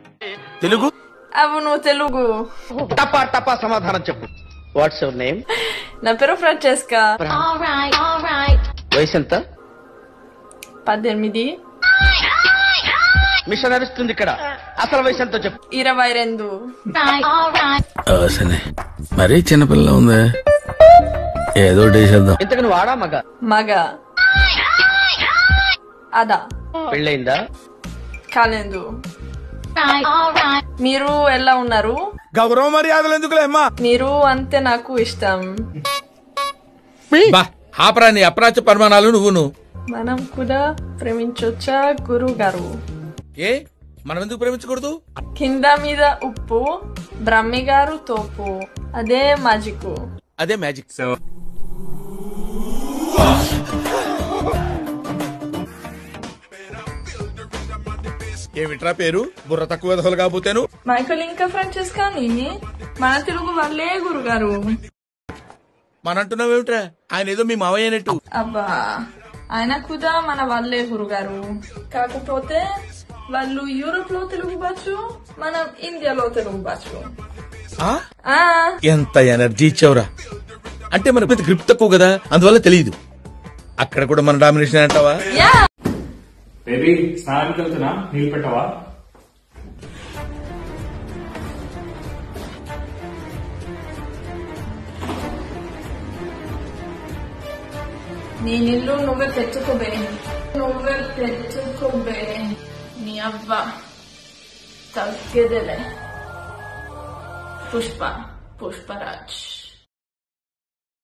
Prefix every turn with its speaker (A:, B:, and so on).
A: తెలుగు
B: అవును తెలుగు
C: టపా టపా సమాధానం చెప్పు వాట్స్ యువర్ నేమ్
B: నా పేరు ఫ్రాంచెస్కా
C: వయసు ఎంత
B: పద్దెనిమిది
C: మిషన్ నడుస్తుంది ఇక్కడ అసలు వయసు ఎంతో చెప్పు
B: ఇరవై రెండు
A: సరే మరీ చిన్నపిల్ల ఉందా ఏదో ఒకటి వేసేద్దాం
C: ఇంతకు నువ్వు ఆడా మగ
B: మగ అదా
C: పెళ్ళయిందా
B: కాలేదు మీరు ఎలా ఉన్నారు
A: గౌరవ మర్యాదలు ఎందుకులే అమ్మా
B: మీరు అంతే నాకు ఇష్టం
A: బా ఆపరా నీ అప్రాచ్య పరిమాణాలు నువ్వును
B: మనం కూడా ప్రేమించొచ్చా గురువు గారు
A: ఏ మనం ఎందుకు ప్రేమించకూడదు
B: కింద మీద ఉప్పు బ్రహ్మి గారు తోపు అదే మాజిక్
A: అదే మ్యాజిక్ ఏమిట్రా పేరు బుర్ర తక్కువ దహలు కాకపోతేను
B: మైకల్ ఇంకా ఫ్రాంచెస్ కానీ మన తెలుగు వాళ్ళే గురుగారు
A: మనంటున్నావేమిట్రా ఆయన ఏదో మీ మావయ్య అయినట్టు
B: అబ్బా ఆయన కూడా మన వాళ్ళే గురుగారు కాకపోతే వాళ్ళు యూరోప్ లో తెలుగు బాచు మనం ఇండియాలో తెలుగు బాచు
A: ఆ?
B: ఆ
A: ఎంత ఎనర్జీ ఇచ్చావురా అంటే మన గ్రిప్ తక్కువ కదా అందువల్ల తెలియదు అక్కడ కూడా మన డామినేషన్ అంటావా
B: యా
D: బేబీ స్నానానికి వెళ్తున్నా నీళ్ళు పెట్టవా
B: నీ నిల్లు నువ్వే పెట్టుకోబే నువ్వే పెట్టుకోబే నీ అవ్వ తగ్గేదేలే పుష్ప పుష్పరాజ్